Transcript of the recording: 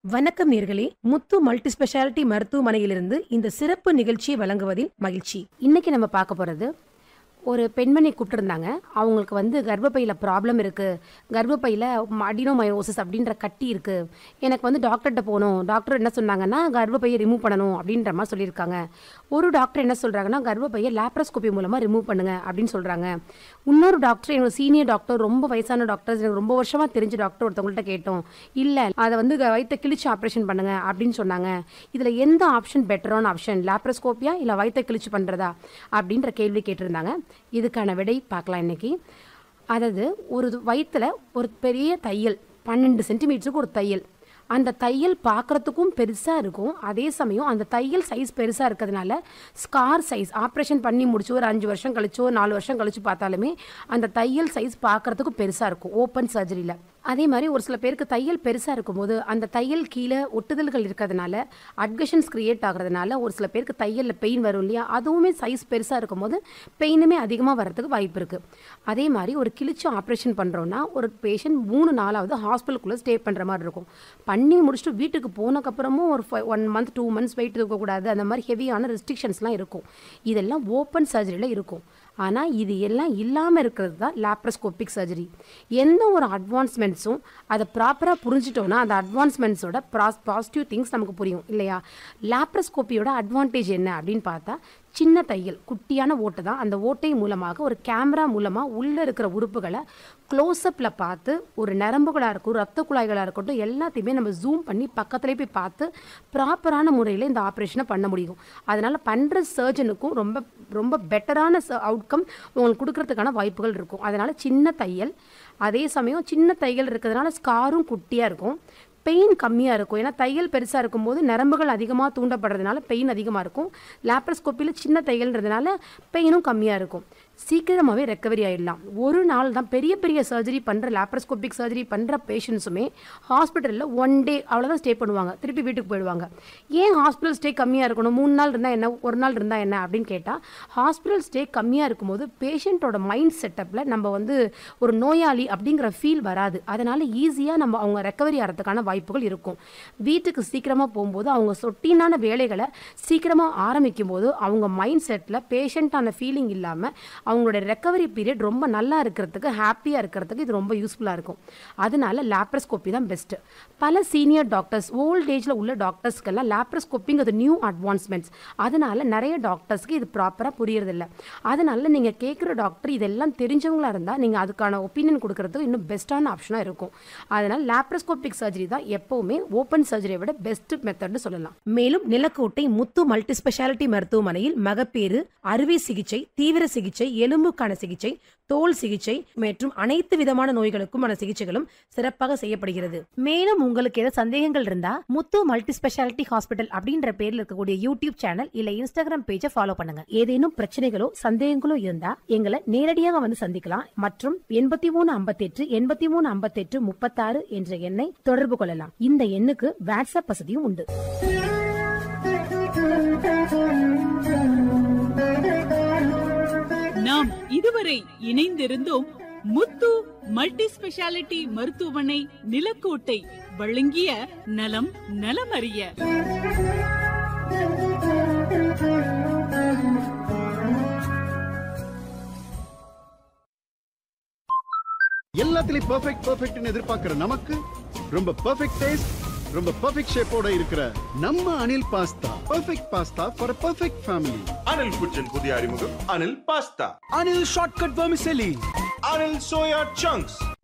வணக்கம் நேர்களே முத்து multi speciality மருத்துவமனையிலிருந்து இந்த சிறப்பு நிகழ்ச்சியை வழங்குவதில் மகிழ்ச்சி இன்னைக்கு நம்ம பார்க்க போறது ஒரு பெண்மணி கூப்பிட்டுருந்தாங்க அவங்களுக்கு வந்து கர்ப்பப்பையில் ப்ராப்ளம் இருக்குது கர்ப்பப்பையில் அடினோமயோசிஸ் அப்படின்ற கட்டி இருக்குது எனக்கு வந்து டாக்டர்கிட்ட போகணும் டாக்டர் என்ன சொன்னாங்கன்னா கர்ப்பப்பையை ரிமூவ் பண்ணணும் அப்படின்ற மாதிரி சொல்லியிருக்காங்க ஒரு டாக்டர் என்ன சொல்கிறாங்கன்னா கர்ப்பப்பையை லேப்ரோஸ்கோபி மூலமாக ரிமூவ் பண்ணுங்க அப்படின்னு சொல்கிறாங்க இன்னொரு டாக்டர் என்னோட சீனியர் டாக்டர் ரொம்ப வயசான டாக்டர் எனக்கு ரொம்ப வருஷமாக தெரிஞ்ச டாக்டர் ஒருத்தவங்கள்ட்ட கேட்டோம் இல்லை அதை வந்து வயிற்ற கிழிச்சு ஆப்ரேஷன் பண்ணுங்க அப்படின்னு சொன்னாங்க இதில் எந்த ஆப்ஷன் பெட்டரான ஆப்ஷன் லேப்ரோஸ்கோப்பியா இல்லை வயிற்ற கிழிச்சு பண்ணுறதா அப்படின்ற கேள்வி கேட்டிருந்தாங்க இதுக்கான விடை பார்க்கலாம் இன்னைக்கு அதாவது ஒரு வயிற்றுல ஒரு பெரிய தையல் பன்னெண்டு சென்டிமீட்டருக்கு ஒரு தையல் அந்த தையல் பார்க்குறதுக்கும் பெருசாக இருக்கும் அதே சமயம் அந்த தையல் சைஸ் பெருசாக இருக்கிறதுனால ஸ்கார் சைஸ் ஆப்ரேஷன் பண்ணி முடிச்சு ஒரு அஞ்சு வருஷம் கழிச்சோ நாலு வருஷம் கழிச்சு பார்த்தாலுமே அந்த தையல் சைஸ் பார்க்குறதுக்கும் பெருசாக இருக்கும் ஓப்பன் சர்ஜரியில் அதே மாதிரி ஒரு சில பேருக்கு தையல் பெருசாக இருக்கும்போது அந்த தையல் கீழே ஒட்டுதல்கள் இருக்கிறதுனால அட்கஷன்ஸ் கிரியேட் ஆகிறதுனால ஒரு சில பேருக்கு தையலில் பெயின் வரும் இல்லையா அதுவுமே சைஸ் பெருசாக இருக்கும்போது பெயினுமே அதிகமாக வர்றதுக்கு வாய்ப்பு இருக்குது அதே மாதிரி ஒரு கிழிச்சு ஆப்ரேஷன் பண்ணுறோன்னா ஒரு பேஷண்ட் மூணு நாளாவது ஹாஸ்பிட்டலுக்குள்ளே ஸ்டே பண்ணுற மாதிரி இருக்கும் பண்ணி முடிச்சுட்டு வீட்டுக்கு போனக்கப்புறமும் ஒரு one month two months wait இருக்கக்கூடாது அந்த மாதிரி ஹெவியான ரெஸ்ட்ரிக்ஷன்ஸ்லாம் இருக்கும் இதெல்லாம் ஓப்பன் சர்ஜரியில் இருக்கும் ஆனால் இது எல்லாம் இல்லாமல் இருக்கிறது தான் லேப்ரோஸ்கோபிக் சர்ஜரி எந்த ஒரு அட்வான்ஸ்மெண்ட்ஸும் அதை ப்ராப்பராக புரிஞ்சிட்டோன்னா அந்த அட்வான்ஸ்மெண்ட்ஸோட ப்ராஸ் பாசிட்டிவ் திங்ஸ் நமக்கு புரியும் இல்லையா லேப்ரோஸ்கோப்பியோட அட்வான்டேஜ் என்ன அப்படின்னு பார்த்தா சின்ன தையல் குட்டியான ஓட்டை தான் அந்த ஓட்டை மூலமாக ஒரு கேமரா மூலமாக உள்ளே இருக்கிற உறுப்புகளை க்ளோஸ்அப்பில் பார்த்து ஒரு நரம்புகளாக இருக்கும் ரத்த குழாய்களாக இருக்கட்டும் எல்லாத்தையுமே நம்ம ஜூம் பண்ணி பக்கத்துலேயே போய் பார்த்து ப்ராப்பரான முறையில் இந்த ஆப்ரேஷனை பண்ண முடியும் அதனால் பண்ணுற சர்ஜனுக்கும் ரொம்ப ரொம்ப பெட்டரான அவுட்கம் உங்களுக்கு கொடுக்கறதுக்கான வாய்ப்புகள் இருக்கும் அதனால் சின்ன தையல் அதே சமயம் சின்ன தையல் இருக்கிறதுனால ஸ்காரும் குட்டியாக இருக்கும் பெயின் கம்மியாக இருக்கும் ஏன்னா தையல் பெருசாக இருக்கும்போது நரம்புகள் அதிகமாக தூண்டப்படுறதுனால பெயின் அதிகமாக இருக்கும் லேப்ரோஸ்கோப்பியில் சின்ன தையல்ன்றதுனால பெயினும் கம்மியாக இருக்கும் சீக்கிரமாகவே ரெக்கவரி ஆகிடலாம் ஒரு நாள் தான் பெரிய பெரிய சர்ஜரி பண்ணுற லேப்ரோஸ்கோபிக் சர்ஜரி பண்ணுற பேஷண்ட்ஸுமே ஹாஸ்பிட்டலில் ஒன் டே அவ்வளோதான் ஸ்டே பண்ணுவாங்க திருப்பி வீட்டுக்கு போயிடுவாங்க ஏன் ஹாஸ்பிட்டல் ஸ்டே கம்மியாக இருக்கணும் மூணு நாள் இருந்தால் என்ன ஒரு நாள் இருந்தால் என்ன அப்படின்னு கேட்டால் ஹாஸ்பிட்டல் ஸ்டே கம்மியாக இருக்கும்போது பேஷண்ட்டோட மைண்ட் செட்டப்பில் நம்ம வந்து ஒரு நோயாளி அப்படிங்கிற ஃபீல் வராது அதனால் ஈஸியாக நம்ம அவங்க ரெக்கவரி ஆகிறதுக்கான வாய்ப்புகள் இருக்கும் வீட்டுக்கு சீக்கிரமாக போகும்போது அவங்க சொட்டினான வேலைகளை சீக்கிரமாக ஆரம்பிக்கும் போது அவங்க மைண்ட் செட்டில் பேஷண்ட்டான ஃபீலிங் இல்லாமல் அவங்களோட ரெக்கவரி பீரியட் ரொம்ப நல்லா இருக்கிறதுக்கு ஹாப்பியாக இருக்கிறதுக்கு இது ரொம்ப யூஸ்ஃபுல்லாக இருக்கும் அதனால லேப்ரோஸ்கோப்பி தான் பெஸ்ட்டு பல சீனியர் டாக்டர்ஸ் ஓல்ட் ஏஜில் உள்ள டாக்டர்ஸ்க்கெல்லாம் லேப்ரோஸ்கோப்பிங்கிறது நியூ அட்வான்ஸ்மெண்ட்ஸ் அதனால நிறைய டாக்டர்ஸ்க்கு இது ப்ராப்பராக புரியறதில்ல அதனால நீங்கள் கேட்குற டாக்டர் இதெல்லாம் தெரிஞ்சவங்களா இருந்தால் நீங்கள் அதுக்கான ஒப்பீனியன் கொடுக்கறதுக்கு இன்னும் பெஸ்ட்டான ஆப்ஷனாக இருக்கும் அதனால் லேப்ரோஸ்கோபிக் சர்ஜரி தான் எப்போவுமே ஓப்பன் சர்ஜரியை விட பெஸ்ட் மெத்தட்னு சொல்லலாம் மேலும் நிலக்கோட்டை முத்து மல்டி ஸ்பெஷாலிட்டி மருத்துவமனையில் மகப்பேறு அறுவை சிகிச்சை தீவிர சிகிச்சை எலும்புக்கான சிகிச்சை தோல் சிகிச்சை மற்றும் அனைத்து விதமான நோய்களுக்குமான சிகிச்சைகளும் சிறப்பாக செய்யப்படுகிறது மேலும் உங்களுக்கு ஏதாவது சந்தேகங்கள் இருந்தா முத்து மல்டி ஸ்பெஷாலிட்டி ஹாஸ்பிட்டல் அப்படின்ற பேர்ல இருக்கக்கூடிய யூடியூப் சேனல் இல்ல இன்ஸ்டாகிராம் பேஜை ஃபாலோ பண்ணுங்க ஏதேனும் பிரச்சனைகளோ சந்தேகங்களோ இருந்தா எங்களை நேரடியாக வந்து சந்திக்கலாம் மற்றும் எண்பத்தி மூணு ஐம்பத்தெட்டு எண்பத்தி மூணு ஐம்பத்தெட்டு முப்பத்தாறு என்ற எண்ணை தொடர்பு கொள்ளலாம் இந்த எண்ணுக்கு வாட்ஸ்அப் வசதியும் உண்டு நாம் இதுவரை இணைந்திருந்தோம் முத்து மல்டி ஸ்பெஷாலிட்டி மருத்துவமனை நிலக்கோட்டை வழங்கிய நலம் நலமறிய எல்லாத்துலயும் பெர்ஃபெக்ட் பெர்ஃபெக்ட்னு எதிர்பார்க்கிற நமக்கு ரொம்ப பெர்ஃபெக்ட் டேஸ்ட் ரொம்ப பெர்ஃபெக்ட் ஷேப்போட இருக்கிற நம்ம Anil pasta perfect pasta for perfect family Anil kitchen புதிய அறிமுகம் Anil pasta Anil Shortcut Vermicelli. Anil soya chunks